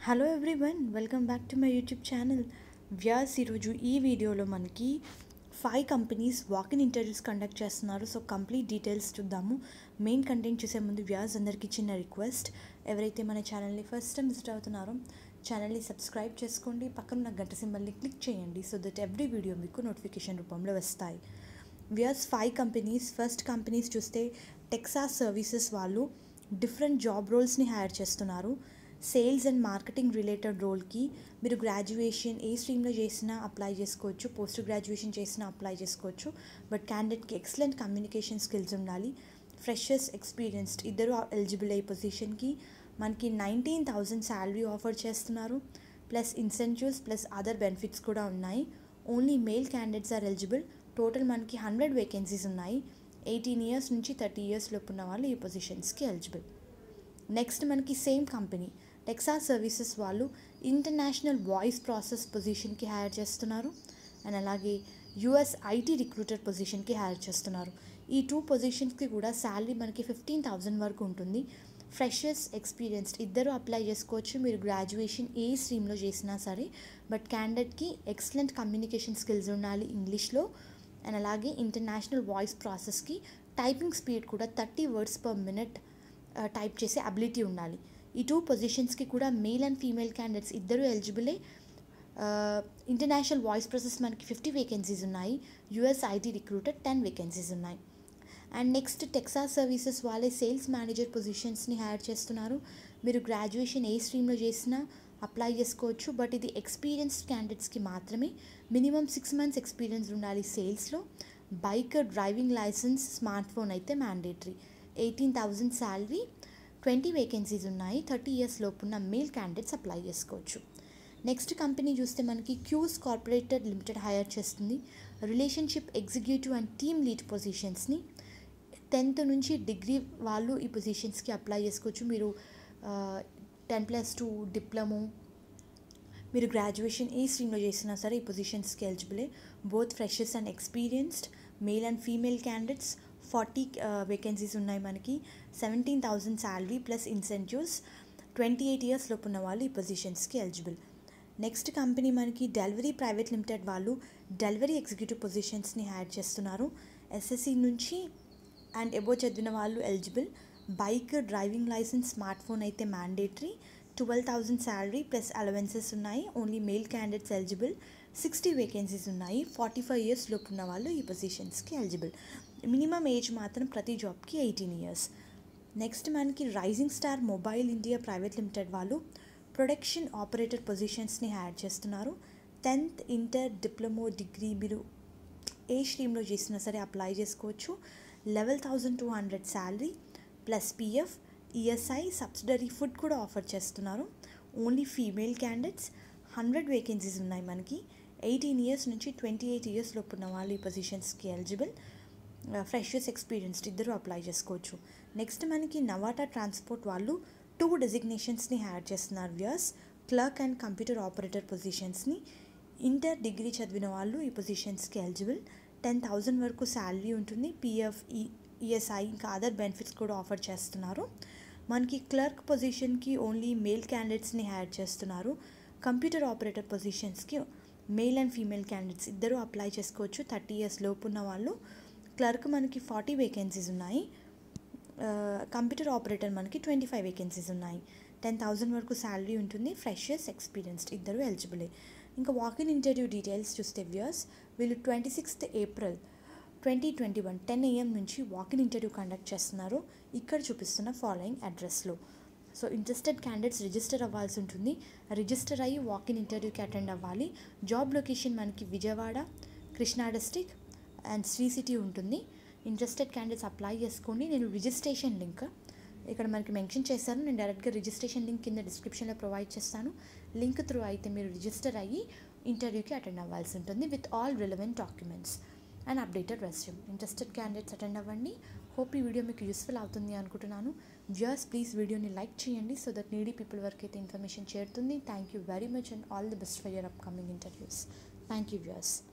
hello everyone welcome back to my YouTube channel వ్యాస్ ఈరోజు ఈ వీడియోలో మనకి five companies walk-in interviews conduct చేస్తున్నారు సో కంప్లీట్ డీటెయిల్స్ చూద్దాము మెయిన్ కంటెంట్ చూసే ముందు వ్యాస్ అందరికీ చిన్న రిక్వెస్ట్ ఎవరైతే మన ఛానల్ని ఫస్ట్ టైం విజిట్ అవుతున్నారో ఛానల్ని సబ్స్క్రైబ్ చేసుకోండి పక్కన గంట సింబల్ని క్లిక్ చేయండి సో దట్ ఎవ్రీ వీడియో మీకు నోటిఫికేషన్ రూపంలో వస్తాయి వియర్స్ ఫైవ్ కంపెనీస్ ఫస్ట్ కంపెనీస్ చూస్తే టెక్సాస్ సర్వీసెస్ వాళ్ళు డిఫరెంట్ జాబ్ రోల్స్ని హైర్ చేస్తున్నారు సేల్స్ అండ్ మార్కెటింగ్ రిలేటెడ్ రోల్కి మీరు గ్రాడ్యుయేషన్ ఏ స్ట్రీమ్లో చేసినా అప్లై చేసుకోవచ్చు పోస్ట్ గ్రాడ్యుయేషన్ చేసినా అప్లై చేసుకోవచ్చు బట్ క్యాండిడేట్కి ఎక్సలెంట్ కమ్యూనికేషన్ స్కిల్స్ ఉండాలి ఫ్రెషర్స్ ఎక్స్పీరియన్స్డ్ ఇద్దరు ఎలిజిబుల్ అయ్యే పొజిషన్కి మనకి నైన్టీన్ థౌజండ్ శాలరీ ఆఫర్ చేస్తున్నారు plus incentives plus other benefits కూడా ఉన్నాయి only male candidates are eligible total మనకి హండ్రెడ్ వేకెన్సీస్ ఉన్నాయి ఎయిటీన్ ఇయర్స్ నుంచి థర్టీ ఇయర్స్ లోపు ఉన్న వాళ్ళు ఈ పొజిషన్స్కి ఎలిజిబుల్ నెక్స్ట్ మనకి సేమ్ కంపెనీ టెక్సాస్ సర్వీసెస్ వాళ్ళు ఇంటర్నేషనల్ వాయిస్ ప్రాసెస్ పొజిషన్కి హైర్ చేస్తున్నారు అండ్ అలాగే యుఎస్ ఐటీ రిక్రూటర్ పొజిషన్కి హైర్ చేస్తున్నారు ఈ టూ పొజిషన్స్కి కూడా శాలరీ మనకి ఫిఫ్టీన్ థౌజండ్ వరకు ఉంటుంది ఫ్రెషర్స్ ఎక్స్పీరియన్స్డ్ ఇద్దరు అప్లై చేసుకోవచ్చు మీరు గ్రాడ్యుయేషన్ ఏ స్ట్రీమ్లో చేసినా సరే బట్ క్యాండిడేట్కి ఎక్సలెంట్ కమ్యూనికేషన్ స్కిల్స్ ఉండాలి ఇంగ్లీష్లో అండ్ అలాగే ఇంటర్నేషనల్ వాయిస్ ప్రాసెస్కి టైపింగ్ స్పీడ్ కూడా thirty words per minute type చేసే అబిలిటీ ఉండాలి ఈ టూ పొజిషన్స్కి కూడా మేల్ అండ్ ఫీమేల్ క్యాండిడేట్స్ ఇద్దరు ఎలిజిబులే ఇంటర్నేషనల్ వాయిస్ ప్రాసెస్ మనకి ఫిఫ్టీ వేకెన్సీస్ ఉన్నాయి US IT recruiter ten vacancies ఉన్నాయి అండ్ నెక్స్ట్ టెక్సాస్ సర్వీసెస్ వాళ్ళే సేల్స్ మేనేజర్ పొజిషన్స్ని హైర్ చేస్తున్నారు మీరు గ్రాడ్యుయేషన్ ఏ స్ట్రీమ్లో చేసినా అప్లై చేసుకోవచ్చు బట్ ఇది ఎక్స్పీరియన్స్డ్ క్యాండిడేట్స్కి మాత్రమే మినిమం సిక్స్ మంత్స్ ఎక్స్పీరియన్స్ ఉండాలి సేల్స్లో bike driving licence smartphone అయితే mandatory eighteen thousand salary twenty vacancies ఉన్నాయి థర్టీ ఇయర్స్ లోపున్న మేల్ క్యాండిడేట్స్ అప్లై చేసుకోవచ్చు నెక్స్ట్ కంపెనీ చూస్తే మనకి క్యూస్ కార్పొరేటర్ లిమిటెడ్ హైర్ చేస్తుంది relationship executive and team lead పొజిషన్స్ని టెన్త్ నుంచి డిగ్రీ వాళ్ళు ఈ పొజిషన్స్కి అప్లై చేసుకోవచ్చు మీరు టెన్ ప్లస్ టూ డిప్లొమో మీరు గ్రాడ్యుయేషన్ ఏ స్ట్రీమ్లో చేసినా సరే ఈ పొజిషన్స్కి ఎలిజిబులే both freshers and experienced male and female candidates forty vacancies ఉన్నాయి మనకి seventeen thousand salary plus incentives twenty eight years లోపు ఉన్న వాళ్ళు ఈ పొజిషన్స్కి ఎలిజిబుల్ నెక్స్ట్ కంపెనీ మనకి డెలివరీ ప్రైవేట్ లిమిటెడ్ వాళ్ళు డెలివరీ ఎగ్జిక్యూటివ్ పొజిషన్స్ని హైర్ చేస్తున్నారు ఎస్ఎస్సి నుంచి అండ్ ఎబో చదివిన వాళ్ళు eligible bike driving licence smartphone అయితే mandatory twelve thousand salary plus allowances ఉన్నాయి only male candidates eligible sixty vacancies ఉన్నాయి ఫార్టీ ఫైవ్ ఇయర్స్ లోపు ఉన్న వాళ్ళు ఈ పొజిషన్స్కి ఎలిజిబుల్ మినిమం ఏజ్ మాత్రం ప్రతి జాబ్కి ఎయిటీన్ ఇయర్స్ నెక్స్ట్ మనకి Rising Star Mobile India private limited వాళ్ళు ప్రొడక్షన్ ఆపరేటర్ పొజిషన్స్ని యాడ్ చేస్తున్నారు టెన్త్ ఇంటర్ డిప్లొమో డిగ్రీ మీరు ఏ స్ట్రీమ్లో చేసినా సరే అప్లై చేసుకోవచ్చు eleven thousand two hundred salary plus PF ESI subsidiary food కూడా ఆఫర్ చేస్తున్నారు only female candidates hundred vacancies ఉన్నాయి మనకి ఎయిటీన్ ఇయర్స్ నుంచి ట్వంటీ ఎయిట్ ఇయర్స్ లోపు ఉన్న వాళ్ళు ఈ పొజిషన్స్కి ఎలిజిబుల్ ఫ్రెషర్స్ ఎక్స్పీరియన్స్డ్ ఇద్దరు అప్లై చేసుకోవచ్చు నెక్స్ట్ మనకి నవాటా ట్రాన్స్పోర్ట్ వాళ్ళు టూ డెసిగ్నేషన్స్ని యాడ్ చేస్తున్నారు viewers clerk and computer operator పొజిషన్స్ని ఇంటర్ డిగ్రీ చదివిన వాళ్ళు ఈ పొజిషన్స్కి ఎలిజిబుల్ టెన్ థౌజండ్ వరకు శాలరీ ఉంటుంది పిఎఫ్ ఈ ఈఎస్ఐ ఇంకా అదర్ బెనిఫిట్స్ కూడా ఆఫర్ చేస్తున్నారు మనకి క్లర్క్ పొజిషన్కి ఓన్లీ మేల్ క్యాండిడేట్స్ని యాడ్ చేస్తున్నారు కంప్యూటర్ ఆపరేటర్ పొజిషన్స్కి మేల్ అండ్ ఫీమేల్ క్యాండిడేట్స్ ఇద్దరు అప్లై చేసుకోవచ్చు థర్టీ ఇయర్స్ లోపు ఉన్న వాళ్ళు క్లర్క్ మనకి ఫార్టీ వేకెన్సీస్ ఉన్నాయి కంప్యూటర్ ఆపరేటర్ మనకి ట్వంటీ ఫైవ్ వేకెన్సీస్ ఉన్నాయి టెన్ థౌజండ్ వరకు శాలరీ ఉంటుంది ఫ్రెషర్స్ ఎక్స్పీరియన్స్డ్ ఇద్దరు ఎలిజిబులే ఇంకా వాకిన్ ఇంటర్వ్యూ డీటెయిల్స్ చూస్తే వ్యూయర్స్ వీళ్ళు twenty sixth April twenty twenty one ten AM నుంచి వాకిన్ ఇంటర్వ్యూ కండక్ట్ చేస్తున్నారు ఇక్కడ చూపిస్తున్న ఫాలోయింగ్ అడ్రస్లో సో ఇంట్రెస్టెడ్ క్యాండిడేట్స్ రిజిస్టర్ అవ్వాల్సి ఉంటుంది రిజిస్టర్ అయ్యి వాకిన్ ఇంటర్వ్యూకి అటెండ్ అవ్వాలి జాబ్ లొకేషన్ మనకి Vijayawada Krishna district and Sri City ఉంటుంది ఇంట్రెస్టెడ్ క్యాండిడేట్స్ అప్లై చేసుకోండి నేను రిజిస్ట్రేషన్ లింక్ ఇక్కడ మనకి మెన్షన్ చేశాను నేను డైరెక్ట్గా రిజిస్ట్రేషన్ లింక్ కింద డిస్క్రిప్షన్లో ప్రొవైడ్ చేస్తాను లింక్ త్రూ అయితే మీరు రిజిస్టర్ అయ్యి ఇంటర్వ్యూకి అటెండ్ అవ్వాల్సి ఉంటుంది with all relevant documents and updated resume interested candidates attend అవ్వండి హోప్ ఈ వీడియో మీకు యూస్ఫుల్ అవుతుంది అనుకుంటున్నాను వ్యూయర్స్ ప్లీజ్ వీడియోని లైక్ చేయండి సో దట్ నీడీ పీపుల్ వరకు అయితే ఇన్ఫర్మేషన్ చేరుతుంది thank you very much and all the best for your upcoming interviews thank you viewers